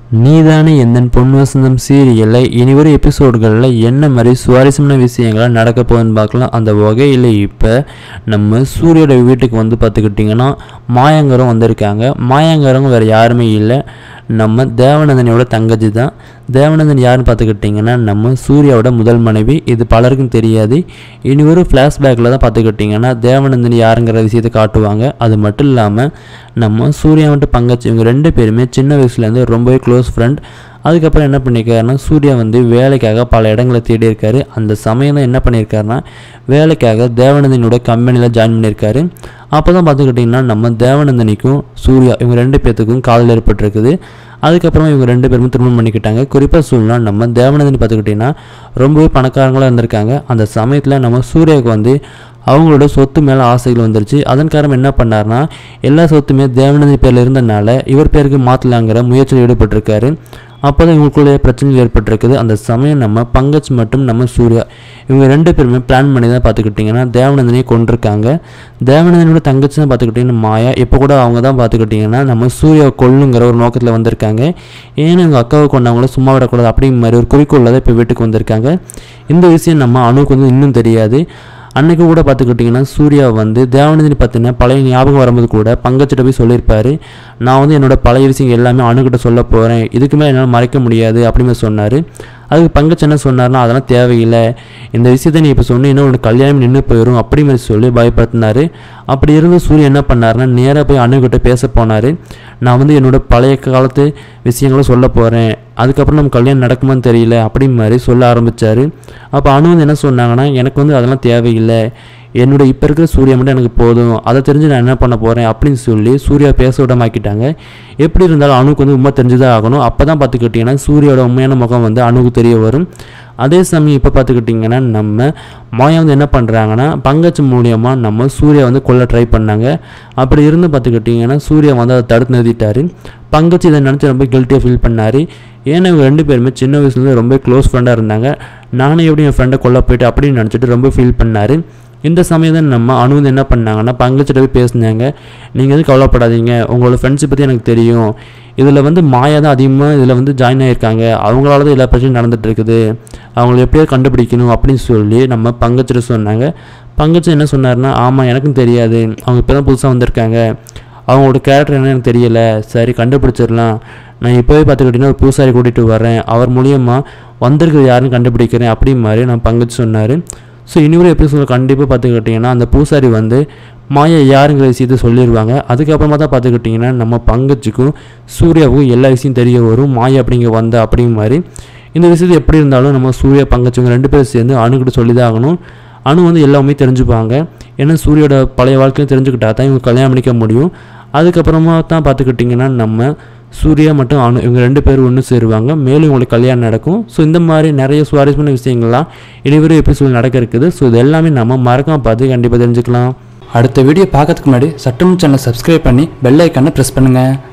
நீதானே எந்தன் பொன் வசந்தம் சீரியலில் இனி வரும் எபிசோடுகளில் என்ன மாதிரி சுவாரஸ்யமான விஷயங்கள்லாம் நடக்க போகுதுன்னு பார்க்கலாம் அந்த வகையில் இப்போ நம்ம சூரியோட வீட்டுக்கு வந்து பார்த்துக்கிட்டிங்கன்னா மாயங்கரம் வந்திருக்காங்க மாயங்கரம் வேறு யாருமே இல்லை நம்ம தேவநந்தனியோட தங்கச்சி தான் தேவநந்தன் யாருன்னு பார்த்துக்கிட்டிங்கன்னா நம்ம சூர்யாவோட முதல் மனைவி இது பலருக்கும் தெரியாது இனி ஒரு ஃப்ளாஷ்பேக்கில் தான் பார்த்துக்கிட்டிங்கன்னா தேவநந்தன் யாருங்கிற விஷயத்தை காட்டுவாங்க அது மட்டும் இல்லாமல் நம்ம சூர்யா மட்டும் பங்கச்சி இவங்க ரெண்டு பேருமே சின்ன வயசுலேருந்து ரொம்பவே க்ளோஸ் ஃப்ரெண்ட் அதுக்கப்புறம் என்ன பண்ணியிருக்காருன்னா சூர்யா வந்து வேலைக்காக பல இடங்களை தேடி இருக்காரு அந்த சமயம் தான் என்ன பண்ணியிருக்காருன்னா வேலைக்காக தேவநந்தனியோட கம்பெனியில் ஜாயின் பண்ணியிருக்காரு அப்போ தான் பார்த்துக்கிட்டிங்கன்னா நம்ம தேவநந்தனிக்கும் சூர்யா இவங்க ரெண்டு பேர்த்துக்கும் காதல் ஏற்பட்டிருக்குது அதுக்கப்புறமா இவங்க ரெண்டு பேருமே திருமணம் பண்ணிக்கிட்டாங்க குறிப்பாக சொல்லலாம் நம்ம தேவநந்தனி பார்த்துக்கிட்டிங்கன்னா ரொம்பவே பணக்காரங்களாக இருந்திருக்காங்க அந்த சமயத்தில் நம்ம சூர்யாவுக்கு வந்து அவங்களோட சொத்து மேலே ஆசைகள் வந்துருச்சு அதன் காரணம் என்ன பண்ணார்னா எல்லா சொத்துமே தேவநந்தி பேரில் இருந்தனால இவர் பேருக்கு மாற்றலாங்கிற முயற்சியில் ஈடுபட்டிருக்காரு அப்போ தான் இவங்களுக்குள்ளே பிரச்சனைகள் ஏற்பட்டிருக்குது அந்த சமயம் நம்ம பங்கஜ் மற்றும் நம்ம சூர்யா இவங்க ரெண்டு பேருமே பிளான் பண்ணி தான் பார்த்துக்கிட்டிங்கன்னா தேவநந்தினியை கொண்டிருக்காங்க தேவநந்தினியோட தங்கச்சி தான் பார்த்துக்கிட்டிங்கன்னா மாயா இப்போ கூட அவங்க தான் பார்த்துக்கிட்டிங்கன்னா நம்ம சூர்யாவை கொல்லுங்கிற ஒரு நோக்கத்தில் வந்திருக்காங்க ஏன்னா இவங்க அக்காவை கொண்டவங்கள சும்மா விடக்கூடாது அப்படிங்கிற மாதிரி ஒரு குறிக்கோளில் தான் இப்போ வீட்டுக்கு வந்திருக்காங்க இந்த விஷயம் நம்ம அணுவுக்கு வந்து இன்னும் தெரியாது அன்னைக்கு கூட பார்த்துக்கிட்டிங்கன்னா சூர்யா வந்து தேவநந்தினி பற்றின பழைய ஞாபகம் வரும்போது கூட பங்கச்சிட்ட போய் சொல்லியிருப்பாரு நான் வந்து என்னோட பழைய விஷயம் எல்லாமே அணுகிட்ட சொல்ல போகிறேன் இதுக்கு மேலே என்னால் மறைக்க முடியாது அப்படின்னு சொன்னார் அதுக்கு பங்கச்சு என்ன சொன்னார்னா அதெல்லாம் தேவையில்லை இந்த விஷயத்தை நீ இப்போ சொன்னீங்கன்னா உனக்கு கல்யாணம் நின்று போயிடும் அப்படி மாதிரி சொல்லி பயப்படுத்தினாரு அப்படி இருந்து சூரியன் என்ன பண்ணாருன்னா நேராக போய் அணுகிட்ட பேச போனார் நான் வந்து என்னோட பழைய காலத்து விஷயங்களை சொல்ல போகிறேன் அதுக்கப்புறம் நம்ம கல்யாணம் நடக்குமான்னு தெரியல அப்படி மாதிரி சொல்ல ஆரம்பித்தார் அப்போ அணு வந்து என்ன சொன்னாங்கன்னா எனக்கு வந்து அதெல்லாம் தேவையில்லை என்னோட இப்போ இருக்கிற சூர்யா மட்டும் எனக்கு போதும் அதை தெரிஞ்சு நான் என்ன பண்ண போகிறேன் அப்படின்னு சொல்லி சூர்யா பேச விடமாக்கிட்டாங்க எப்படி இருந்தாலும் அணுக்கு வந்து உண்மை தெரிஞ்சுதான் ஆகணும் அப்போ தான் பார்த்துக்கிட்டிங்கன்னா சூர்யாவோட உண்மையான முகம் வந்து அணுக்கு தெரிய வரும் அதே சமயம் இப்போ பார்த்துக்கிட்டிங்கன்னா நம்ம மாயா வந்து என்ன பண்ணுறாங்கன்னா பங்கச்சு மூலியமாக நம்ம சூர்யா வந்து கொல்ல ட்ரை பண்ணாங்க அப்படி இருந்து பார்த்துக்கிட்டிங்கன்னா சூர்யா வந்து அதை தடுத்து நிறுத்திட்டாரு பங்கச்சு இதை நினச்சி ரொம்ப கில்ட்டியாக ஃபீல் பண்ணார் ஏன்னா இவங்க ரெண்டு பேருமே சின்ன வயசுலேருந்து ரொம்ப க்ளோஸ் ஃப்ரெண்டாக இருந்தாங்க நானே எப்படி என் ஃப்ரெண்டை கொல்ல போயிட்டு அப்படின்னு நினச்சிட்டு ரொம்ப ஃபீல் பண்ணார் இந்த சமயம் தான் நம்ம அணு வந்து என்ன பண்ணாங்கன்னா பங்கச்சிட்ட போய் பேசினாங்க நீங்கள் எதுவும் கவலைப்படாதீங்க உங்களோட ஃப்ரெண்ட்ஸை பற்றி எனக்கு தெரியும் இதில் வந்து மாயா தான் அதிகமாக இதில் வந்து ஜாயின் ஆகியிருக்காங்க அவங்களால தான் எல்லா பிரச்சனையும் நடந்துட்டு இருக்குது அவங்கள எப்படியாவது கண்டுபிடிக்கணும் அப்படின்னு சொல்லி நம்ம பங்கச்சிட்ட சொன்னாங்க பங்கச்சு என்ன சொன்னார்னா ஆமாம் எனக்கும் தெரியாது அவங்க இப்போ தான் புதுசாக வந்திருக்காங்க அவங்களோட கேரக்டர் என்ன எனக்கு தெரியல சரி கண்டுபிடிச்சிடலாம் நான் இப்போவே பார்த்துக்கிட்டிங்கன்னா ஒரு பூசாரி கூட்டிகிட்டு வரேன் அவர் மூலியமாக வந்திருக்கிறது யாருன்னு கண்டுபிடிக்கிறேன் அப்படி மாதிரி நான் பங்கச்சு சொன்னார் ஸோ இன்னொரு எபிசோட கண்டிப்பாக பார்த்துக்கிட்டிங்கன்னா அந்த பூசாரி வந்து மாயா யாருங்கிற விஷயத்த சொல்லிடுவாங்க அதுக்கப்புறமா தான் பார்த்துக்கிட்டிங்கன்னா நம்ம பங்கச்சுக்கும் சூர்யாவுக்கும் எல்லா விஷயம் தெரிய வரும் மாயா அப்படிங்க வந்த அப்படிங்கிற மாதிரி இந்த விஷயத்தை எப்படி இருந்தாலும் நம்ம சூர்யா பங்கச்சுங்க ரெண்டு பேரும் சேர்ந்து அணுக்கிட்ட சொல்லி தான் ஆகணும் அணு வந்து எல்லாமே தெரிஞ்சுப்பாங்க ஏன்னா சூரியோட பழைய வாழ்க்கையும் தெரிஞ்சுக்கிட்டா தான் இவங்க கல்யாணம் பண்ணிக்க முடியும் அதுக்கப்புறமா தான் பார்த்துக்கிட்டிங்கன்னா நம்ம சூர்யா மற்றும் அணு இவங்க ரெண்டு பேரும் ஒன்று சேருவாங்க மேலும் இவங்களுக்கு கல்யாணம் நடக்கும் ஸோ இந்த மாதிரி நிறைய சுவாரஸ்யமான விஷயங்கள்லாம் இனிவரும் எபிசோட் நடக்க இருக்குது ஸோ இது எல்லாமே நம்ம மறக்காம பார்த்து கண்டிப்பாக தெரிஞ்சுக்கலாம் அடுத்த வீடியோ பார்க்கறதுக்கு முன்னாடி சட்டம் சேனல் சப்ஸ்கிரைப் பண்ணி பெல் ஐக்கானை ப்ரெஸ் பண்ணுங்கள்